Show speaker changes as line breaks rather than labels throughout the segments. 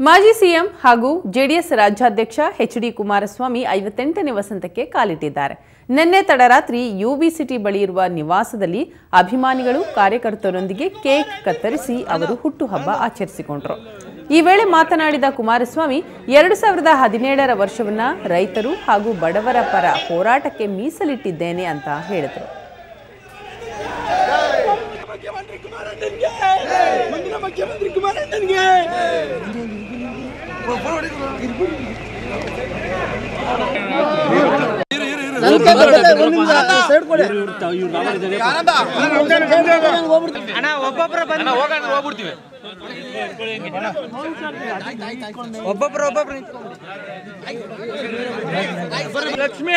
ಮಾಜಿ ಸಿಎಂ ಹಾಗೂ ಜೆಡಿಎಸ್ ರಾಜ್ಯಾಧ್ಯಕ್ಷ ಎಚ್ ಡಿ ಕುಮಾರಸ್ವಾಮಿ ಐವತ್ತೆಂಟನೇ ವಸಂತಕ್ಕೆ ಕಾಲಿಟ್ಟಿದ್ದಾರೆ ನಿನ್ನೆ ತಡರಾತ್ರಿ ಯುಬಿ ಸಿಟಿ ಬಳಿ ಇರುವ ನಿವಾಸದಲ್ಲಿ ಅಭಿಮಾನಿಗಳು ಕಾರ್ಯಕರ್ತರೊಂದಿಗೆ ಕೇಕ್ ಕತ್ತರಿಸಿ ಅವರು ಹುಟ್ಟುಹಬ್ಬ ಆಚರಿಸಿಕೊಂಡರು ಈ ವೇಳೆ ಮಾತನಾಡಿದ ಕುಮಾರಸ್ವಾಮಿ ಎರಡು ಸಾವಿರದ ಹದಿನೇಳರ ವರ್ಷವನ್ನ ರೈತರು ಹಾಗೂ ಬಡವರ ಪರ ಹೋರಾಟಕ್ಕೆ ಮೀಸಲಿಟ್ಟಿದ್ದೇನೆ ಅಂತ ಹೇಳಿದರು
ಮುಖ್ಯಮಂತ್ರಿ ಕುಮಾರಣ್ಣನ್ಗೆ ಮುಂದಿನ ಮುಖ್ಯಮಂತ್ರಿ ಕುಮಾರಣ್ಣನ್ಗೆ
ಒಬ್ಬೊಬ್ರು ಒಬ್ಬೊಬ್ರು ಲಕ್ಷ್ಮಿ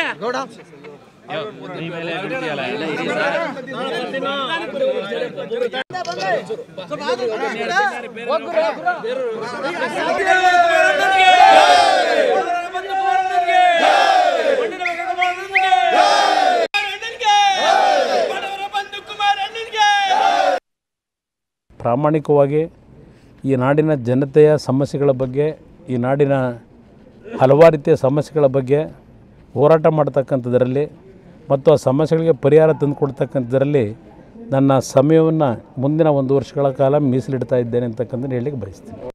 ಬಡವರ ಬಂಧು ಕುಮಾರಣ್ಣನ್ಗೆ
ಪ್ರಾಮಾಣಿಕವಾಗಿ ಈ ನಾಡಿನ ಜನತೆಯ ಸಮಸ್ಯೆಗಳ ಬಗ್ಗೆ ಈ ನಾಡಿನ ಹಲವಾರು ರೀತಿಯ ಸಮಸ್ಯೆಗಳ ಬಗ್ಗೆ ಹೋರಾಟ ಮಾಡ್ತಕ್ಕಂಥದ್ರಲ್ಲಿ ಮತ್ತು ಆ ಸಮಸ್ಯೆಗಳಿಗೆ ಪರಿಹಾರ ತಂದುಕೊಡ್ತಕ್ಕಂಥದ್ರಲ್ಲಿ ನನ್ನ ಸಮಯವನ್ನು ಮುಂದಿನ ಒಂದು ವರ್ಷಗಳ ಕಾಲ ಮೀಸಲಿಡ್ತಾ ಇದ್ದೇನೆ ಅಂತಕ್ಕಂಥದ್ದು ಹೇಳಲಿಕ್ಕೆ ಬಯಸ್ತೀನಿ